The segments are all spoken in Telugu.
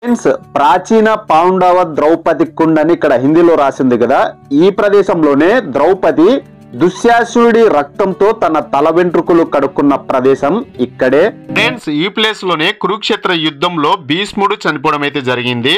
ఫ్రెండ్స్ ప్రాచీన పాండవ ద్రౌపది కుండ్ అని ఇక్కడ హిందీలో రాసింది కదా ఈ ప్రదేశంలోనే ద్రౌపది దుశ్శాసుడి రక్తంతో తన తల వెంట్రుకలు కడుక్కున్న ప్రదేశం ఇక్కడే ఫ్రెండ్స్ ఈ ప్లేస్ లోనే కురుక్షేత్ర యుద్ధంలో భీష్ముడు చనిపోవడం అయితే జరిగింది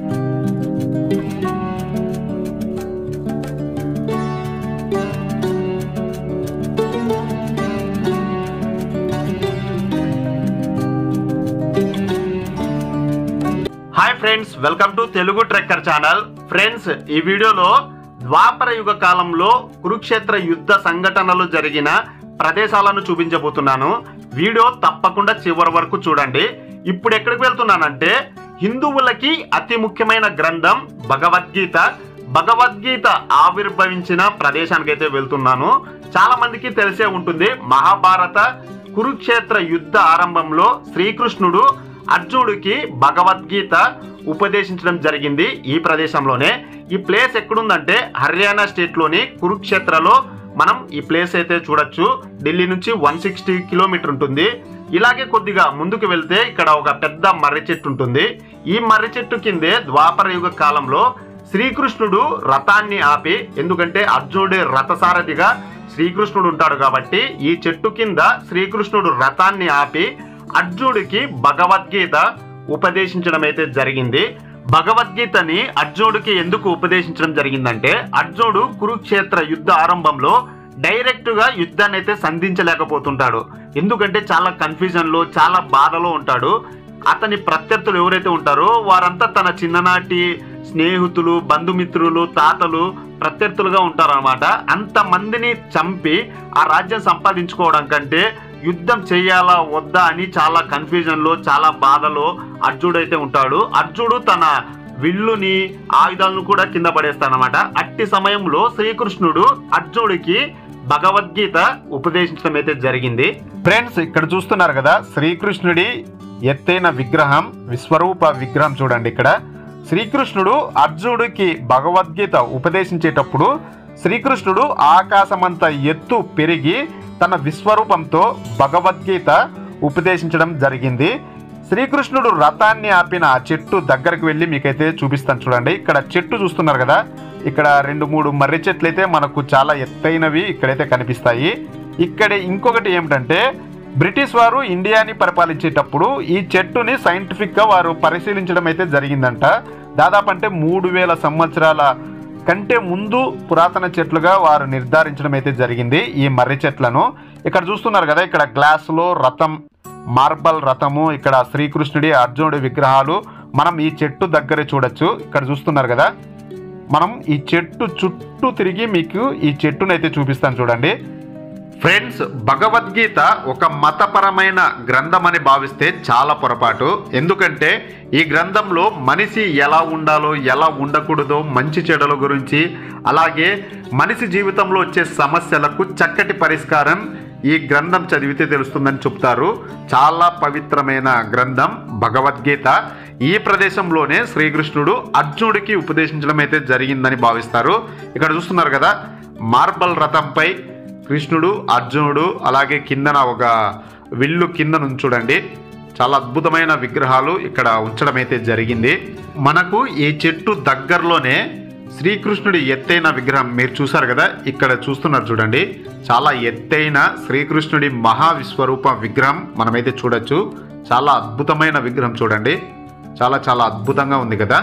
hi friends welcome to Telugu trekker channel friends ఈ వీడియోలో ద్వాపర యుగ కాలంలో కురుక్షేత్ర యుద్ధ సంఘటనలు జరిగిన ప్రదేశాలను చూపించబోతున్నాను వీడియో తప్పకుండా చివరి వరకు చూడండి ఇప్పుడు ఎక్కడికి వెళ్తున్నానంటే హిందువులకి అతి ముఖ్యమైన గ్రంథం భగవద్గీత భగవద్గీత ఆవిర్భవించిన ప్రదేశానికైతే వెళ్తున్నాను చాలా మందికి తెలిసే ఉంటుంది మహాభారత కురుక్షేత్ర యుద్ధ ఆరంభంలో శ్రీకృష్ణుడు అర్జునుడికి భగవద్గీత ఉపదేశించడం జరిగింది ఈ ప్రదేశంలోనే ఈ ప్లేస్ ఎక్కడుందంటే హర్యానా స్టేట్ లోని కురుక్షేత్రలో మనం ఈ ప్లేస్ అయితే చూడొచ్చు ఢిల్లీ నుంచి వన్ సిక్స్టీ కిలోమీటర్ ఉంటుంది ఇలాగే కొద్దిగా ముందుకు వెళ్తే ఇక్కడ ఒక పెద్ద మర్రి చెట్టు ఉంటుంది ఈ మర్రి చెట్టు కిందే ద్వాపర యుగ కాలంలో శ్రీకృష్ణుడు రథాన్ని ఆపి ఎందుకంటే అర్జునుడి రథసారథిగా శ్రీకృష్ణుడు ఉంటాడు కాబట్టి ఈ చెట్టు కింద శ్రీకృష్ణుడు రథాన్ని ఆపి అర్జునుడికి భగవద్గీత ఉపదేశించడం అయితే జరిగింది భగవద్గీతని అర్జునుడికి ఎందుకు ఉపదేశించడం జరిగిందంటే అర్జునుడు కురుక్షేత్ర యుద్ధ ఆరంభంలో డైరెక్ట్ గా యుద్ధాన్ని అయితే సంధించలేకపోతుంటాడు ఎందుకంటే చాలా కన్ఫ్యూజన్ లో చాలా బాధలో ఉంటాడు అతని ప్రత్యర్థులు ఎవరైతే ఉంటారో వారంతా తన చిన్ననాటి స్నేహితులు బంధుమిత్రులు తాతలు ప్రత్యర్థులుగా ఉంటారన్నమాట అంత మందిని చంపి ఆ రాజ్యం సంపాదించుకోవడం కంటే యుద్ధం చేయాలా వద్దా అని చాలా కన్ఫ్యూజన్ లో చాలా బాధలో అర్జునుడు అయితే ఉంటాడు అర్జునుడు తన విల్లుని ఆయుధాలను కూడా కింద పడేస్తానమాట అట్టి సమయంలో శ్రీకృష్ణుడు అర్జునుడికి భగవద్గీత ఉపదేశించడం అయితే జరిగింది ఫ్రెండ్స్ ఇక్కడ చూస్తున్నారు కదా శ్రీకృష్ణుడి ఎత్తైన విగ్రహం విశ్వరూప విగ్రహం చూడండి ఇక్కడ శ్రీకృష్ణుడు అర్జునుడికి భగవద్గీత ఉపదేశించేటప్పుడు శ్రీకృష్ణుడు ఆకాశమంత ఎత్తు పెరిగి తన విశ్వరూపంతో భగవద్గీత ఉపదేశించడం జరిగింది శ్రీకృష్ణుడు రథాన్ని ఆపిన ఆ చెట్టు దగ్గరకు వెళ్ళి మీకైతే చూపిస్తాను చూడండి ఇక్కడ చెట్టు చూస్తున్నారు కదా ఇక్కడ రెండు మూడు మర్రి చెట్లు అయితే మనకు చాలా ఎత్తైనవి ఇక్కడైతే కనిపిస్తాయి ఇక్కడ ఇంకొకటి ఏమిటంటే బ్రిటిష్ వారు ఇండియాని పరిపాలించేటప్పుడు ఈ చెట్టుని సైంటిఫిక్ గా వారు పరిశీలించడం అయితే జరిగిందంట దాదాపు అంటే మూడు వేల సంవత్సరాల కంటే ముందు పురాతన చెట్లుగా వారు నిర్ధారించడం అయితే జరిగింది ఈ మర్రి చెట్లను ఇక్కడ చూస్తున్నారు కదా ఇక్కడ గ్లాసులో రథం మార్బల్ రథము ఇక్కడ శ్రీకృష్ణుడి అర్జునుడి విగ్రహాలు మనం ఈ చెట్టు దగ్గరే చూడొచ్చు ఇక్కడ చూస్తున్నారు కదా మనం ఈ చెట్టు చుట్టూ తిరిగి మీకు ఈ చెట్టునైతే చూపిస్తాను చూడండి ఫ్రెండ్స్ భగవద్గీత ఒక మతపరమైన గ్రంథం అని భావిస్తే చాలా పొరపాటు ఎందుకంటే ఈ గ్రంథంలో మనిషి ఎలా ఉండాలో ఎలా ఉండకూడదో మంచి చెడుల గురించి అలాగే మనిషి జీవితంలో వచ్చే సమస్యలకు చక్కటి పరిష్కారం ఈ గ్రంథం చదివితే తెలుస్తుందని చెప్తారు చాలా పవిత్రమైన గ్రంథం భగవద్గీత ఈ ప్రదేశంలోనే శ్రీకృష్ణుడు అర్జునుడికి ఉపదేశించడం అయితే జరిగిందని భావిస్తారు ఇక్కడ చూస్తున్నారు కదా మార్బల్ రథంపై కృష్ణుడు అర్జునుడు అలాగే కిందన ఒక విల్లు కింద చూడండి చాలా అద్భుతమైన విగ్రహాలు ఇక్కడ ఉంచడం అయితే జరిగింది మనకు ఈ చెట్టు దగ్గరలోనే శ్రీకృష్ణుడి ఎత్తైన విగ్రహం మీరు చూసారు కదా ఇక్కడ చూస్తున్నారు చూడండి చాలా ఎత్తైన శ్రీకృష్ణుడి మహా విశ్వరూప విగ్రహం మనమైతే చూడొచ్చు చాలా అద్భుతమైన విగ్రహం చూడండి చాలా చాలా అద్భుతంగా ఉంది కదా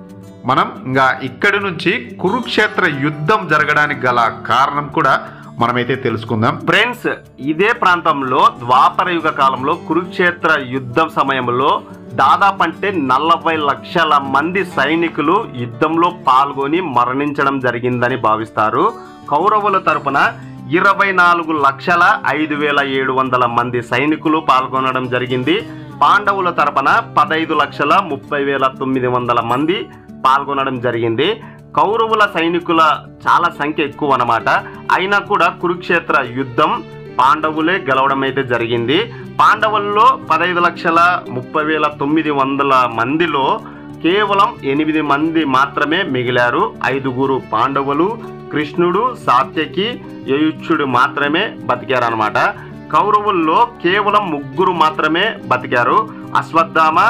మనం ఇంకా ఇక్కడి నుంచి కురుక్షేత్ర యుద్ధం జరగడానికి గల కారణం కూడా మనమైతే తెలుసుకుందాం ఫ్రెండ్స్ ఇదే ప్రాంతంలో ద్వాపర యుగ కాలంలో కురుక్షేత్ర యుద్ధం సమయంలో దాదాపు అంటే నలభై లక్షల మంది సైనికులు యుద్ధంలో పాల్గొని మరణించడం జరిగిందని భావిస్తారు కౌరవుల తరపున ఇరవై నాలుగు లక్షల ఐదు వేల ఏడు వందల మంది సైనికులు పాల్గొనడం జరిగింది పాండవుల తరపున పదైదు లక్షల ముప్పై వేల తొమ్మిది వందల మంది పాల్గొనడం జరిగింది కౌరవుల సైనికుల చాలా సంఖ్య ఎక్కువ అన్నమాట అయినా కూడా కురుక్షేత్ర యుద్ధం పాండవులే గెలవడం అయితే జరిగింది పాండవుల్లో పదహైదు లక్షల ముప్పై వేల తొమ్మిది వందల మందిలో కేవలం ఎనిమిది మంది మాత్రమే మిగిలారు ఐదుగురు పాండవులు కృష్ణుడు సాత్యకి యయుచ్చుడు మాత్రమే బతికారనమాట కౌరవుల్లో కేవలం ముగ్గురు మాత్రమే బతికారు అశ్వత్థామ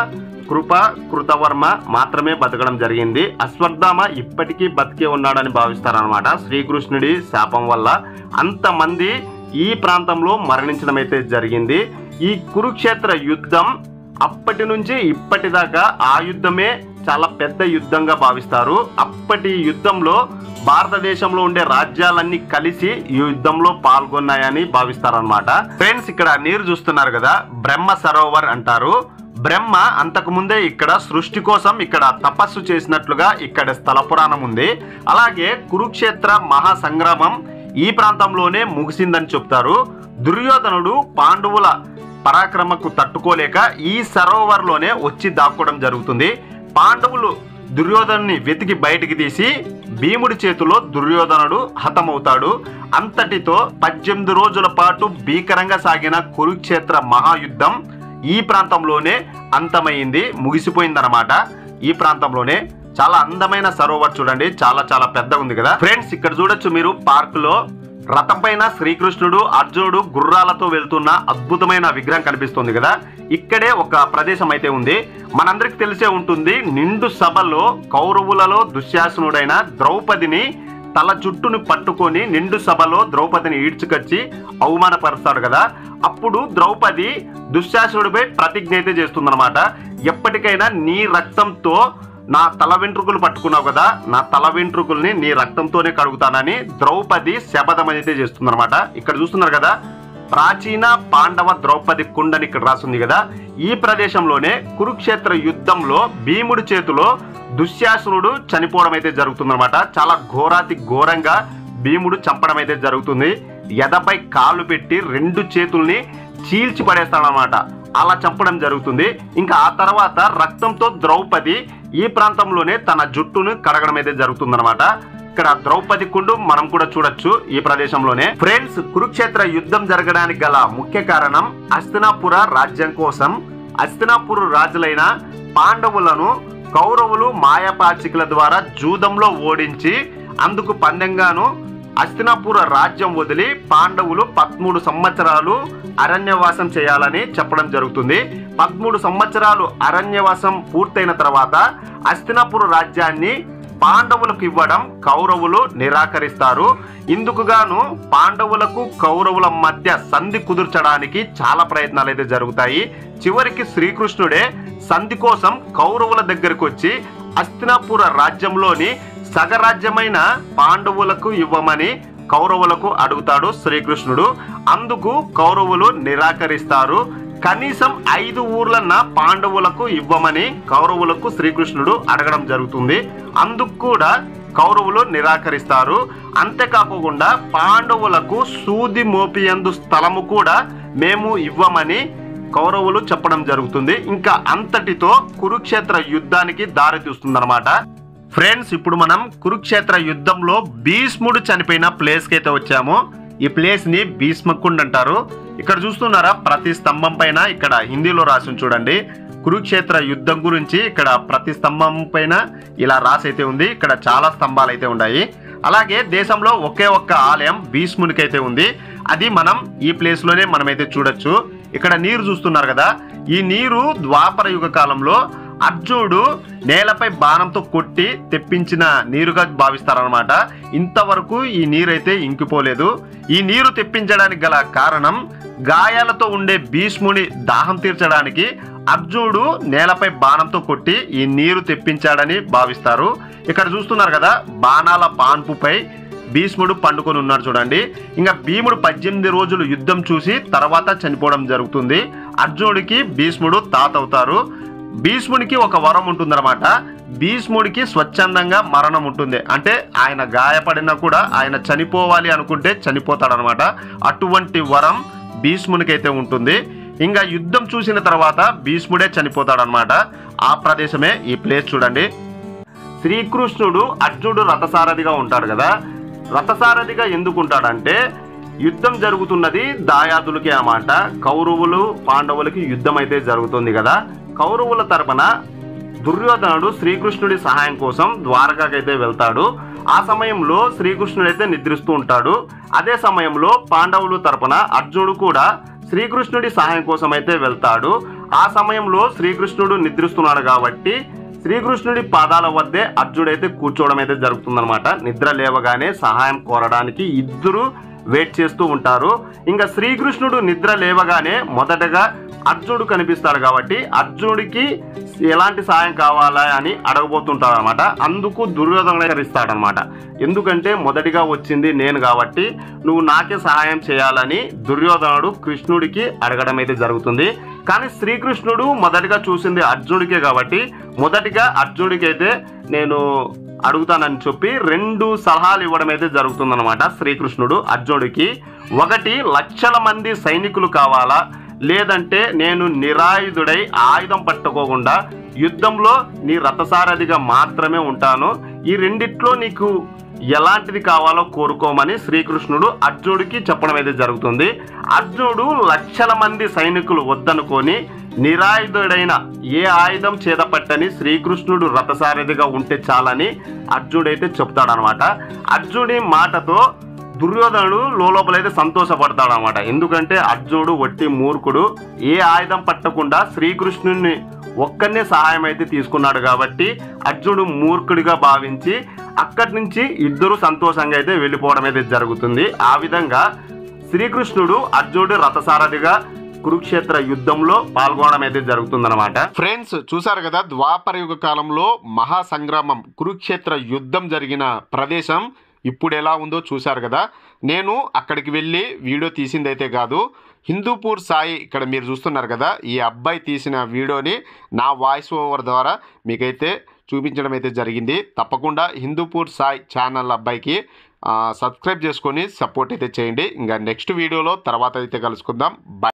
కృప కృతవర్మ మాత్రమే బతకడం జరిగింది అశ్వత్థామ ఇప్పటికీ బతికే ఉన్నాడని భావిస్తారనమాట శ్రీకృష్ణుడి శాపం వల్ల అంతమంది ఈ ప్రాంతంలో మరణించడం అయితే జరిగింది ఈ కురుక్షేత్ర యుద్ధం అప్పటి నుంచి ఇప్పటిదాకా ఆ యుద్ధమే చాలా పెద్ద యుద్ధంగా భావిస్తారు అప్పటి యుద్ధంలో భారతదేశంలో ఉండే రాజ్యాలన్నీ కలిసి ఈ యుద్ధంలో పాల్గొన్నాయని భావిస్తారనమాట ఫ్రెండ్స్ ఇక్కడ నీరు చూస్తున్నారు కదా బ్రహ్మ సరోవర్ అంటారు బ్రహ్మ అంతకు ముందే ఇక్కడ సృష్టి కోసం ఇక్కడ తపస్సు చేసినట్లుగా ఇక్కడ స్థల పురాణం ఉంది అలాగే కురుక్షేత్ర మహాసంగ్రామం ఈ ప్రాంతంలోనే ముగిసిందని చెప్తారు దుర్యోధనుడు పాండవుల పరాక్రమకు తట్టుకోలేక ఈ సరోవర్లోనే వచ్చి దాక్కోవడం జరుగుతుంది పాండవులు దుర్యోధనుని వెతికి బయటికి తీసి భీముడి చేతిలో దుర్యోధనుడు హతమవుతాడు అంతటితో పద్దెనిమిది రోజుల పాటు భీకరంగా సాగిన కురుక్షేత్ర మహాయుద్ధం ఈ ప్రాంతంలోనే అంతమైంది ముగిసిపోయిందన్నమాట ఈ ప్రాంతంలోనే చాలా అందమైన సరోవర్ చూడండి చాలా చాలా పెద్దగా ఉంది కదా ఫ్రెండ్స్ ఇక్కడ చూడొచ్చు మీరు పార్క్ లో రథం పైన శ్రీకృష్ణుడు అర్జునుడు గుర్రాలతో వెళ్తున్న అద్భుతమైన విగ్రహం కనిపిస్తుంది కదా ఇక్కడే ఒక ప్రదేశం అయితే ఉంది మనందరికి తెలిసే ఉంటుంది నిండు సభలో కౌరవులలో దుశ్శాసనుడైన ద్రౌపదిని తల జుట్టును పట్టుకొని నిండు సభలో ద్రౌపదిని ఈడ్చుకొచ్చి అవమానపరుస్తాడు కదా అప్పుడు ద్రౌపది దుశ్శాసనుడిపై ప్రతిజ్ఞ అయితే చేస్తుందన్నమాట ఎప్పటికైనా నీ రక్తంతో నా తల వెంట్రుకలు పట్టుకున్నావు కదా నా తల వెంట్రుకల్ని నీ రక్తంతోనే కడుగుతానని ద్రౌపది శపథం అయితే చేస్తుందన్నమాట ఇక్కడ చూస్తున్నారు కదా ప్రాచీన పాండవ ద్రౌపది కుండని ఇక్కడ రాసింది కదా ఈ ప్రదేశంలోనే కురుక్షేత్ర యుద్ధంలో భీముడి చేతిలో దుశ్శాసనుడు చనిపోవడం అయితే జరుగుతుందన్నమాట చాలా ఘోరాతి ఘోరంగా భీముడు చంపడం అయితే జరుగుతుంది ఎదపై కాళ్ళు పెట్టి రెండు చేతుల్ని చీల్చి పడేస్తాడనమాట అలా చంపడం జరుగుతుంది ఇంకా ఆ తర్వాత రక్తంతో ద్రౌపది ఈ ప్రాంతంలోనే తన జుట్టును కడగడం అయితే జరుగుతుందన్నమాట ఇక్కడ ద్రౌపది కుండు మనం కూడా చూడొచ్చు ఈ ప్రదేశంలోనే ఫ్రెండ్స్ కురుక్షేత్ర యుద్ధం జరగడానికి గల ముఖ్య కారణం అస్తినాపుర రాజ్యం కోసం అస్తినాపుర రాజులైన పాండవులను కౌరవులు మాయాపాచికల ద్వారా జూదంలో ఓడించి అందుకు పందెంగాను అస్తినాపుర రాజ్యం వదిలి పాండవులు పదమూడు సంవత్సరాలు అరణ్యవాసం చేయాలని చెప్పడం జరుగుతుంది పదమూడు సంవత్సరాలు అరణ్యవాసం పూర్తయిన తర్వాత అస్తినాపుర రాజ్యాన్ని పాండవులకు ఇవ్వడం కౌరవులు నిరాకరిస్తారు ఇందుకు గాను పాండవులకు కౌరవుల మధ్య సంధి కుదుర్చడానికి చాలా ప్రయత్నాలు అయితే జరుగుతాయి చివరికి శ్రీకృష్ణుడే సంధి కోసం కౌరవుల దగ్గరకు వచ్చి అస్తినాపుర రాజ్యంలోని సగరాజ్యమైన పాండవులకు ఇవ్వమని కౌరవులకు అడుగుతాడు శ్రీకృష్ణుడు అందుకు కౌరవులు నిరాకరిస్తారు కనీసం ఐదు ఊర్లన్న పాండవులకు ఇవ్వమని కౌరవులకు శ్రీకృష్ణుడు అడగడం జరుగుతుంది అందుకు కూడా కౌరవులు నిరాకరిస్తారు అంతేకాకుండా పాండవులకు సూది మోపియందు స్థలము కూడా మేము ఇవ్వమని కౌరవులు చెప్పడం జరుగుతుంది ఇంకా అంతటితో కురుక్షేత్ర యుద్ధానికి దారి తీస్తుందన్నమాట ఫ్రెండ్స్ ఇప్పుడు మనం కురుక్షేత్ర యుద్ధంలో భీష్ముడు చనిపోయిన ప్లేస్ కి అయితే వచ్చాము ఈ ప్లేస్ ని భీష్మకుండ్ అంటారు ఇక్కడ చూస్తున్నారా ప్రతి స్తంభం పైన ఇక్కడ హిందీలో రాసి ఉంది చూడండి కురుక్షేత్ర యుద్ధం గురించి ఇక్కడ ప్రతి స్తంభం పైన ఇలా రాసి అయితే ఉంది ఇక్కడ చాలా స్తంభాలు అయితే ఉన్నాయి అలాగే దేశంలో ఒకే ఒక్క ఆలయం భీష్మునికి అయితే ఉంది అది మనం ఈ ప్లేస్ లోనే మనమైతే చూడొచ్చు ఇక్కడ నీరు చూస్తున్నారు కదా ఈ నీరు ద్వాపర యుగ కాలంలో అర్జునుడు నేలపై బాణంతో కొట్టి తెప్పించిన నీరుగా భావిస్తారనమాట ఇంతవరకు ఈ నీరైతే ఇంకిపోలేదు ఈ నీరు తెప్పించడానికి గల కారణం గాయాలతో ఉండే భీష్ముని దాహం తీర్చడానికి అర్జునుడు నేలపై బాణంతో కొట్టి ఈ నీరు తెప్పించాడని భావిస్తారు ఇక్కడ చూస్తున్నారు కదా బాణాల పాన్పుపై భీష్ముడు పండుకొని ఉన్నాడు చూడండి ఇంకా భీముడు పద్దెనిమిది రోజులు యుద్ధం చూసి తర్వాత చనిపోవడం జరుగుతుంది అర్జునుడికి భీష్ముడు తాత అవుతారు భీష్ముడికి ఒక వరం ఉంటుందన్నమాట భీష్ముడికి స్వచ్ఛందంగా మరణం ఉంటుంది అంటే ఆయన గాయపడినా కూడా ఆయన చనిపోవాలి అనుకుంటే చనిపోతాడనమాట అటువంటి వరం భీష్మునికి అయితే ఉంటుంది ఇంకా యుద్ధం చూసిన తర్వాత భీష్ముడే చనిపోతాడనమాట ఆ ప్రదేశమే ఈ ప్లేస్ చూడండి శ్రీకృష్ణుడు అర్జునుడు రథసారథిగా ఉంటాడు కదా రథసారథిగా ఎందుకు ఉంటాడంటే యుద్ధం జరుగుతున్నది దాయాదులకి అన్నమాట కౌరవులు పాండవులకి యుద్ధం అయితే జరుగుతుంది కదా కౌరవుల తరపున దుర్యోధనుడు శ్రీకృష్ణుడి సహాయం కోసం ద్వారకాకైతే వెళ్తాడు ఆ సమయంలో శ్రీకృష్ణుడు అయితే నిద్రిస్తూ ఉంటాడు అదే సమయంలో పాండవులు తరపున అర్జునుడు కూడా శ్రీకృష్ణుడి సహాయం కోసం అయితే వెళ్తాడు ఆ సమయంలో శ్రీకృష్ణుడు నిద్రిస్తున్నాడు కాబట్టి శ్రీకృష్ణుడి పాదాల వద్దే అర్జునుడైతే కూర్చోవడం అయితే జరుగుతుందన్నమాట నిద్ర లేవగానే సహాయం కోరడానికి ఇద్దరు వెయిట్ చేస్తూ ఉంటారు ఇంకా శ్రీకృష్ణుడు నిద్ర లేవగానే మొదటగా అర్జునుడు కనిపిస్తాడు కాబట్టి అర్జునుడికి ఎలాంటి సాయం కావాలా అని అడగబోతుంటాడు అనమాట అందుకు దుర్యోధనకరిస్తాడనమాట ఎందుకంటే మొదటిగా వచ్చింది నేను కాబట్టి నువ్వు నాకే సహాయం చేయాలని దుర్యోధనుడు కృష్ణుడికి అడగడం అయితే జరుగుతుంది కానీ శ్రీకృష్ణుడు మొదటిగా చూసింది అర్జునుడికే కాబట్టి మొదటిగా అర్జునుడికి అయితే నేను అడుగుతానని చెప్పి రెండు సలహాలు ఇవ్వడం అయితే జరుగుతుందన్నమాట శ్రీకృష్ణుడు అర్జునుడికి ఒకటి లక్షల మంది సైనికులు కావాలా లేదంటే నేను నిరాయుధుడై ఆయుధం పట్టుకోకుండా యుద్ధంలో నీ రథసారథిగా మాత్రమే ఉంటాను ఈ రెండిట్లో నీకు ఎలాంటిది కావాలో కోరుకోమని శ్రీకృష్ణుడు అర్జునుడికి చెప్పడం అయితే జరుగుతుంది అర్జునుడు లక్షల మంది సైనికులు వద్దనుకొని నిరాయుధుడైన ఏ ఆయుధం చేదపట్టని శ్రీకృష్ణుడు రథసారథిగా ఉంటే చాలని అర్జునుడైతే చెప్తాడనమాట అర్జునుడి మాటతో దుర్యోధనుడు లోపలైతే సంతోషపడతాడు అనమాట ఎందుకంటే అర్జునుడు వట్టి మూర్ఖుడు ఏ ఆయుధం పట్టకుండా శ్రీకృష్ణుని ఒక్కనే సహాయం అయితే తీసుకున్నాడు కాబట్టి అర్జునుడు మూర్ఖుడిగా భావించి అక్కడి నుంచి ఇద్దరు సంతోషంగా అయితే వెళ్ళిపోవడం అయితే జరుగుతుంది ఆ విధంగా శ్రీకృష్ణుడు అర్జునుడు రథసారథిగా కురుక్షేత్ర యుద్ధంలో పాల్గొనడం అయితే జరుగుతుందన్నమాట ఫ్రెండ్స్ చూసారు కదా ద్వాపర యుగ కాలంలో మహా సంగ్రామం కురుక్షేత్ర యుద్ధం జరిగిన ప్రదేశం ఇప్పుడు ఎలా ఉందో చూశారు కదా నేను అక్కడికి వెళ్ళి వీడియో తీసిందైతే కాదు హిందూపూర్ సాయి ఇక్కడ మీరు చూస్తున్నారు కదా ఈ అబ్బాయి తీసిన వీడియోని నా వాయిస్ ఓవర్ ద్వారా మీకైతే చూపించడం అయితే జరిగింది తప్పకుండా హిందూపూర్ సాయి ఛానల్ అబ్బాయికి ఆ, సబ్స్క్రైబ్ చేసుకొని సపోర్ట్ అయితే చేయండి ఇంకా నెక్స్ట్ వీడియోలో తర్వాత అయితే కలుసుకుందాం బై